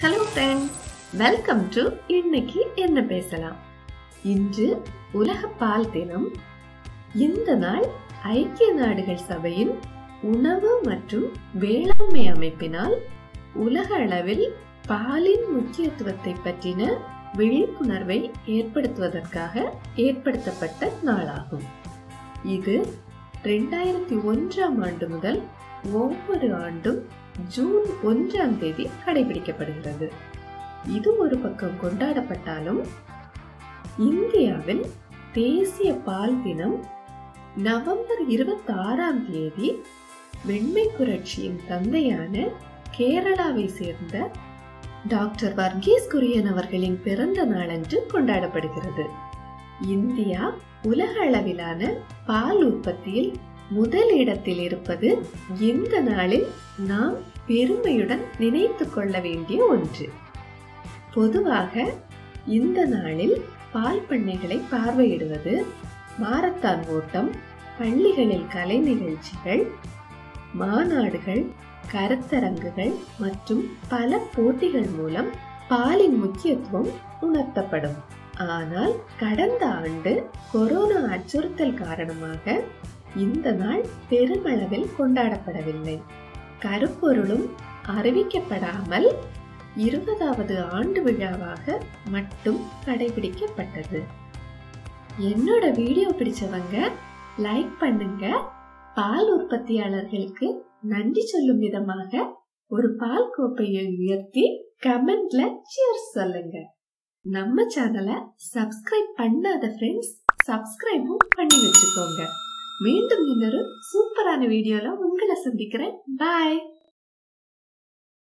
hello friends welcome to இன்னைக்கு என்ன பேசலாம் இன்று உலக பால் தினம் இந்த நாள் ஐக்கிய நாடுகள் சபையின் உணவு மற்றும் வேளாண்மை அமைப்பினால் உலக அளவில் பாலின் முக்கியத்துவத்தை பற்றின விழிப்புணர்வை ஏற்படுத்துவதற்காக ஏற்படுத்தப்பட்ட நாளாகும் இது ரெண்டாயிரத்தி ஒன்றாம் ஆண்டு முதல் ஒவ்வொரு ஆண்டும் ஜூன் ஒன்றாம் தேதி கடைபிடிக்கப்படுகிறது இது ஒரு பக்கம் கொண்டாடப்பட்டாலும் இந்தியாவில் தேசிய பால் தினம் நவம்பர் இருபத்தி ஆறாம் தேதி வெண்மை புரட்சியின் தந்தையான கேரளாவை சேர்ந்த டாக்டர் வர்கீஸ் குரியன் அவர்களின் பிறந்த நாளன்று கொண்டாடப்படுகிறது இந்தியா உலக அளவிலான பால் உற்பத்தியில் முதல் இடத்தில் இருப்பது இந்த நாளில் நாம் பெருமையுடன் நினைத்து கொள்ள வேண்டிய ஒன்று பொதுவாக இந்த நாளில் பால் பண்ணைகளை பார்வையிடுவது மாரத்தான் ஓட்டம் பள்ளிகளில் கலை நிகழ்ச்சிகள் மாநாடுகள் கருத்தரங்குகள் மற்றும் பல போட்டிகள் மூலம் பாலின் முக்கியத்துவம் உணர்த்தப்படும் ஆனால் கடந்த ஆண்டு கொரோனா அச்சுறுத்தல் காரணமாக இந்த நாள் பெருமளவில் கொண்டாடப்படவில்லை கருப்பொருளும் அறிவிக்கப்படாமல் இருபதாவது ஆண்டு விழாவாக மட்டும் கடைபிடிக்கப்பட்டது என்னோட வீடியோ பிடிச்சவங்க லைக் பண்ணுங்க பால் உற்பத்தியாளர்களுக்கு நன்றி சொல்லும் விதமாக ஒரு பால் கோப்பையை உயர்த்தி கமெண்ட்ல சியர்ஸ் சொல்லுங்க நம்ம சேனலை சப்ஸ்கிரைப் பண்ணாத ஃப்ரெண்ட்ஸ் சப்ஸ்கிரைபும் பண்ணி வச்சுக்கோங்க மீண்டும் இன்னொரு சூப்பரான வீடியோல உங்களை சந்திக்கிறேன் பாய்